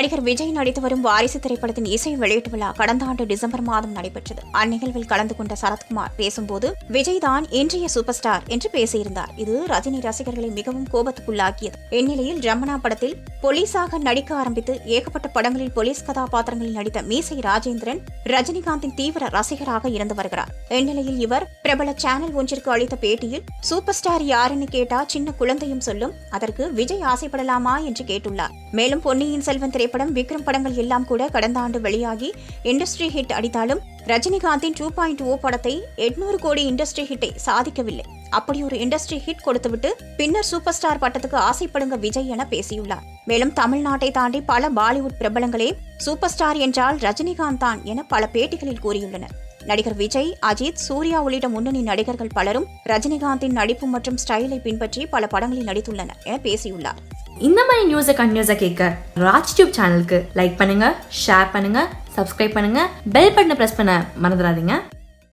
நடிகர் விஜய் நடித்து வரும் வாரிசு திரைப்படத்தின் இசை வெளியீட்டு விழா கடந்த ஆண்டு டிசம்பர் மாதம் நடைபெற்றது அந்நிகழ்வில் கலந்து கொண்ட சரத்குமார் பேசும்போது விஜய் தான் இன்றைய சூப்பர் ஸ்டார் என்று பேசியிருந்தார் இது ரஜினி ரசிகர்களை மிகவும் கோபத்துக்குள்ளாக்கியது இந்நிலையில் ரமணா படத்தில் போலீஸாக நடிக்க ஆரம்பித்து ஏகப்பட்ட படங்களில் போலீஸ் கதாபாத்திரங்களில் நடித்த மீசை ராஜேந்திரன் ரஜினிகாந்தின் தீவிர ரசிகராக இருந்து வருகிறார் இந்நிலையில் இவர் பிரபல சேனல் ஒன்றிற்கு அளித்த பேட்டியில் சூப்பர் ஸ்டார் யாருன்னு கேட்டா சின்ன குழந்தையும் சொல்லும் அதற்கு விஜய் ஆசைப்படலாமா என்று கேட்டுள்ளார் மேலும் பொன்னியின் செல்வன் திரைப்படம் விக்ரம் படங்கள் எல்லாம் கூட கடந்த ஆண்டு வெளியாகி இண்டஸ்ட்ரி ஹிட் அடித்தாலும் ரஜினிகாந்தின் டூ பாயிண்ட் ஓ படத்தை எட்நூறு கோடி இண்டஸ்ட்ரி ஹிட்டை சாதிக்கவில்லை அப்படி ஒரு இண்டஸ்ட்ரி ஹிட் கொடுத்துவிட்டு பின்னர் சூப்பர் ஸ்டார் பட்டத்துக்கு ஆசைப்படுங்க விஜய் என பேசியுள்ளார் மேலும் தமிழ்நாட்டை தாண்டி பல பாலிவுட் பிரபலங்களே சூப்பர் ஸ்டார் என்றால் ரஜினிகாந்த் தான் என பல பேட்டிகளில் கூறியுள்ளனர் நடிகர் விஜய் அஜித் சூர்யா உள்ளிட்ட முன்னணி நடிகர்கள் பலரும் ரஜினிகாந்தின் நடிப்பு மற்றும் ஸ்டைலை பின்பற்றி பல படங்களில் நடித்துள்ளனர் என பேசியுள்ளார் இந்த மாதிரி நியூஸை கண்டினியூஸாக கேட்க ராஜ் டியூப் சேனலுக்கு லைக் பண்ணுங்க ஷேர் பண்ணுங்க சப்ஸ்கிரைப் பண்ணுங்க பெல் பட்டனை ப்ரெஸ் பண்ண மறந்துடாதீங்க